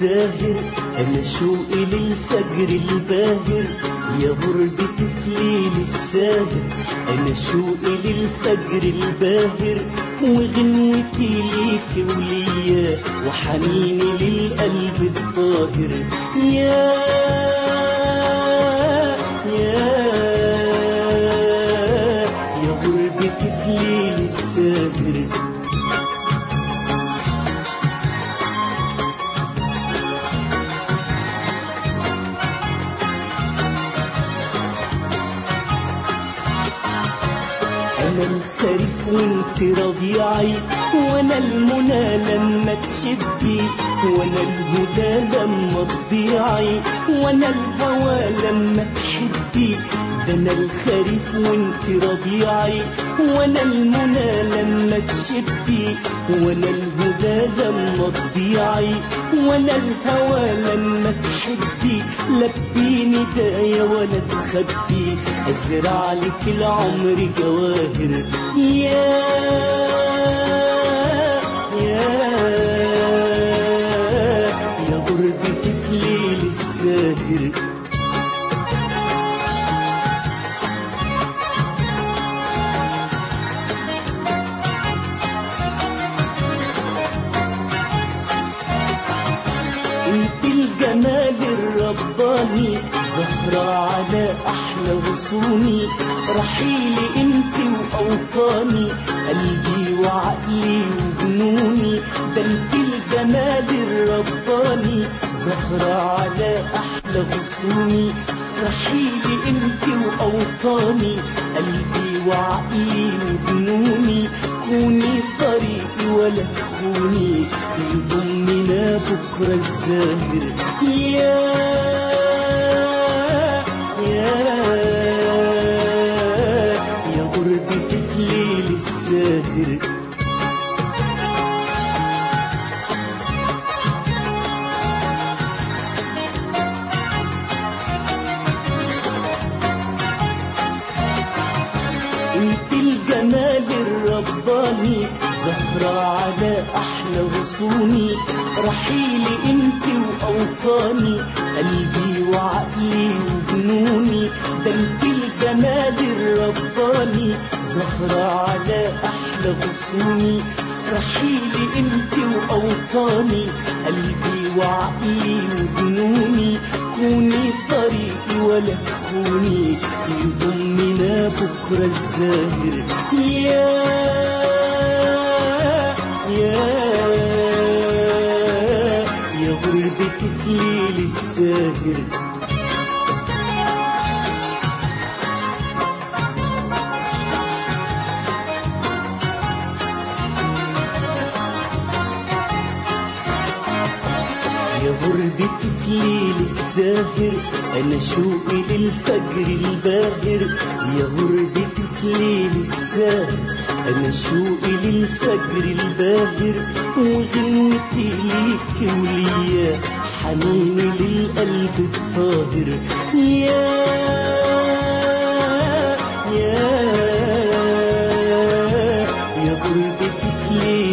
الساهر أنا شوقي للفجر الباهر يا غربة طفلي الساهر أنا شوقي للفجر الباهر وغنوتي ليك وليا وحنيني للقلب الطاهر يا يا يا غربة طفلي الساهر أنا الخريف وانت ربيعي وأنا المنى لما تشبي وأنا الهدى لما تضيعي وأنا الهوى لما تحبي ده أنا الخريف وانت ربيعي وأنا المنى لما تشبي وأنا الهدى لما تضيعي وأنا الهوى لما تحبي لبيني داية ولا تخبي أزرع لك العمر جواهر يا يا يا غربة طفلي الساهر انت الجمال الرباني زهرة على احلى غصوني رحيلي انت واوطاني قلبي وعقلي وجنوني ده انت الجمال الرباني زهرة على احلى غصوني رحيلي انت واوطاني قلبي وعقلي وجنوني كوني طريقي ولا تخوني يضمنا بكرة الزاهر يا يا يا غربة طفلي الساهر انت الجمال الرباني زهرة على احلى غصوني رحيلي انت واوطاني قلبي وعقلي وجنوني ده انت الجمال الرباني زهرة على احلى غصوني رحيلي انت واوطاني قلبي وعقلي وجنوني كوني طريقي ولا تخوني يضمنا بكرة الزاهر يا يا يا غربة طفلي الساهر يا غربة طفلي الساهر أنا شوقي للفجر الباهر يا غربة طفلي الساهر أنا شوقي للفجر الباهر وغنوتي ليك وليا حنيني للقلب الطاهر يا يا يا غربة طفلي